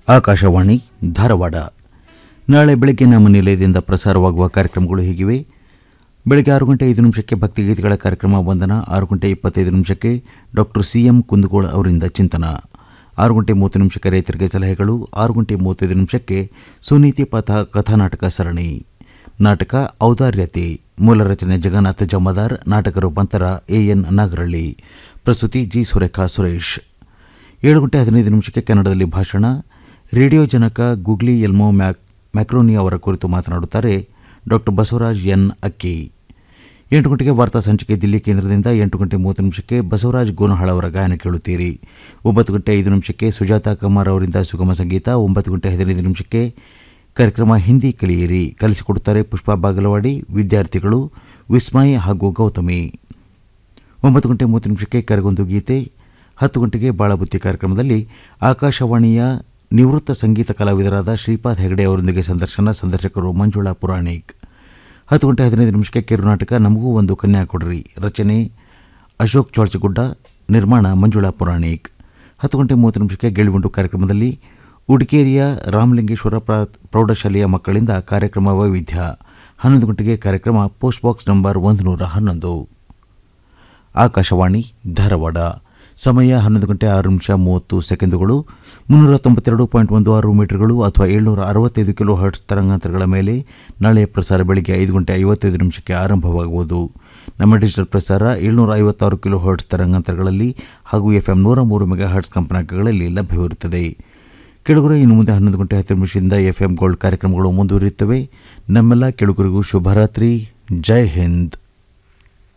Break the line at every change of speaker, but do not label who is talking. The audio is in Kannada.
ಆಕಾಶವಾಣಿ ಧಾರವಾಡ ನಾಳೆ ಬೆಳಗ್ಗೆ ನಮ್ಮ ನಿಲಯದಿಂದ ಪ್ರಸಾರವಾಗುವ ಕಾರ್ಯಕ್ರಮಗಳು ಹೀಗಿವೆ ಬೆಳಗ್ಗೆ ಆರು ಗಂಟೆ ಐದು ನಿಮಿಷಕ್ಕೆ ಭಕ್ತಿಗೀತೆಗಳ ಕಾರ್ಯಕ್ರಮ ವಂದನ ಆರು ಗಂಟೆ ಇಪ್ಪತ್ತೈದು ನಿಮಿಷಕ್ಕೆ ಡಾಕ್ಟರ್ ಸಿ ಎಂ ಕುಂದಗೋಳ ಅವರಿಂದ ಚಿಂತನ ಆರು ಗಂಟೆ ಮೂವತ್ತು ನಿಮಿಷಕ್ಕೆ ರೈತರಿಗೆ ಸಲಹೆಗಳು ಆರು ಗಂಟೆ ಮೂವತ್ತೈದು ನಿಮಿಷಕ್ಕೆ ಸುನೀತಿ ಪಥ ಕಥಾನಾಟಕ ಸರಣಿ ನಾಟಕ ಔದಾರ್ಯತೆ ಮೂಲ ರಚನೆ ಜಗನ್ನಾಥ ಜಮದಾರ್ ನಾಟಕ ರೂಪಾಂತರ ಎ ಎನ್ ನಾಗರಳ್ಳಿ ಪ್ರಸ್ತುತಿ ಜಿ ಸುರೇಖಾ ಸುರೇಶ್ ಏಳು ಗಂಟೆ ಹದಿನೈದು ನಿಮಿಷಕ್ಕೆ ಕನ್ನಡದಲ್ಲಿ ಭಾಷಣ ರೇಡಿಯೋ ಜನಕ ಗೂಗ್ಲಿ ಎಲ್ಮೋ ಮ್ಯಾಕ್ ಮ್ಯಾಕ್ರೋನಿ ಅವರ ಕುರಿತು ಮಾತನಾಡುತ್ತಾರೆ ಡಾಕ್ಟರ್ ಬಸವರಾಜ್ ಎನ್ ಅಕ್ಕಿ ಎಂಟು ಗಂಟೆಗೆ ವಾರ್ತಾ ಸಂಚಿಕೆ ದಿಲ್ಲಿ ಕೇಂದ್ರದಿಂದ ಎಂಟು ಗಂಟೆ ಮೂವತ್ತು ನಿಮಿಷಕ್ಕೆ ಬಸವರಾಜ್ ಗೋನಹಾಳ್ ಅವರ ಗಾಯನ ಕೇಳುತ್ತೀರಿ ಒಂಬತ್ತು ಗಂಟೆ ಐದು ನಿಮಿಷಕ್ಕೆ ಸುಜಾತಾ ಕುಮಾರ್ ಅವರಿಂದ ಸುಗಮ ಸಂಗೀತ ಒಂಬತ್ತು ಗಂಟೆ ಹದಿನೈದು ನಿಮಿಷಕ್ಕೆ ಕಾರ್ಯಕ್ರಮ ಹಿಂದಿ ಕಲಿಯಿರಿ ಕಲಿಸಿಕೊಡುತ್ತಾರೆ ಪುಷ್ಪಾ ಬಾಗಲವಾಡಿ ವಿದ್ಯಾರ್ಥಿಗಳು ವಿಸ್ಮಯ್ ಹಾಗೂ ಗೌತಮಿ ಒಂಬತ್ತು ಗಂಟೆ ಮೂವತ್ತು ನಿಮಿಷಕ್ಕೆ ಕರೆಗೊಂದು ಗೀತೆ ಹತ್ತು ಗಂಟೆಗೆ ಬಾಳಬುತ್ತಿ ಕಾರ್ಯಕ್ರಮದಲ್ಲಿ ಆಕಾಶವಾಣಿಯ ನಿವೃತ್ತ ಸಂಗೀತ ಕಲಾವಿದರಾದ ಶ್ರೀಪಾದ್ ಹೆಗಡೆ ಅವರೊಂದಿಗೆ ಸಂದರ್ಶನ ಸಂದರ್ಶಕರು ಮಂಜುಳಾ ಪುರಾಣಿಕ್ ಹತ್ತು ಗಂಟೆ ಹದಿನೈದು ನಿಮಿಷಕ್ಕೆ ಕಿರುನಾಟಕ ನಮಗೂ ಒಂದು ಕನ್ಯಾ ಕೊಡ್ರಿ ರಚನೆ ಅಶೋಕ್ ಚೋಳ್ಚಗುಡ್ಡ ನಿರ್ಮಾಣ ಮಂಜುಳಾ ಪುರಾಣಿಕ್ ಹತ್ತು ಗಂಟೆ ಮೂವತ್ತು ನಿಮಿಷಕ್ಕೆ ಗೆಳುಗುಂಡು ಕಾರ್ಯಕ್ರಮದಲ್ಲಿ ಉಡಿಕೇರಿಯ ರಾಮಲಿಂಗೇಶ್ವರ ಪ್ರ- ಪ್ರೌಢಶಾಲೆಯ ಮಕ್ಕಳಿಂದ ಕಾರ್ಯಕ್ರಮ ವೈವಿಧ್ಯ ಹನ್ನೊಂದು ಗಂಟೆಗೆ ಕಾರ್ಯಕ್ರಮ ಪೋಸ್ಟ್ ಬಾಕ್ಸ್ ನಂಬರ್ ಒಂದು ನೂರ ಹನ್ನೊಂದು ಆಕಾಶವಾಣಿ ಧಾರವಾಡ ಸಮಯ ಹನ್ನೊಂದು ಗಂಟೆ ಆರು ನಿಮಿಷ ಮೂವತ್ತು ಸೆಕೆಂಡುಗಳು ಮುನ್ನೂರ ತೊಂಬತ್ತೆರಡು ಪಾಯಿಂಟ್ ಒಂದು ಆರು ಮೀಟರ್ಗಳು ಅಥವಾ ಏಳ್ನೂರ ಅರವತ್ತೈದು ಕಿಲೋ ಹರ್ಟ್ಸ್ ತರಂಗಾಂತರಗಳ ಮೇಲೆ ನಾಳೆ ಪ್ರಸಾರ ಬೆಳಿಗ್ಗೆ ಐದು ಗಂಟೆ ಐವತ್ತೈದು ನಿಮಿಷಕ್ಕೆ ಆರಂಭವಾಗುವುದು ನಮ್ಮ ಡಿಜಿಟಲ್ ಪ್ರಸಾರ ಏಳ್ನೂರ ಐವತ್ತಾರು ಕಿಲೋ ಹರ್ಟ್ಸ್ ತರಂಗಾಂತರಗಳಲ್ಲಿ ಹಾಗೂ ಎಫ್ ಎಂ ನೂರ ಮೂರು ಮೆಗಾ ಹರ್ಟ್ಸ್ ಕಂಪನಾಂಕಗಳಲ್ಲಿ ಲಭ್ಯವಿರುತ್ತದೆ ಕೆಳಗರೆ ಇನ್ನು ಮುಂದೆ ಹನ್ನೊಂದು ಗಂಟೆ ಹತ್ತು ನಿಮಿಷದಿಂದ ಎಫ್ ಎಂ ಗೋಲ್ಡ್ ಕಾರ್ಯಕ್ರಮಗಳು ಮುಂದುವರಿಯುತ್ತವೆ ನಮ್ಮೆಲ್ಲ ಕೆಳಗರಿಗೂ ಶುಭರಾತ್ರಿ ಜೈ ಹಿಂದ್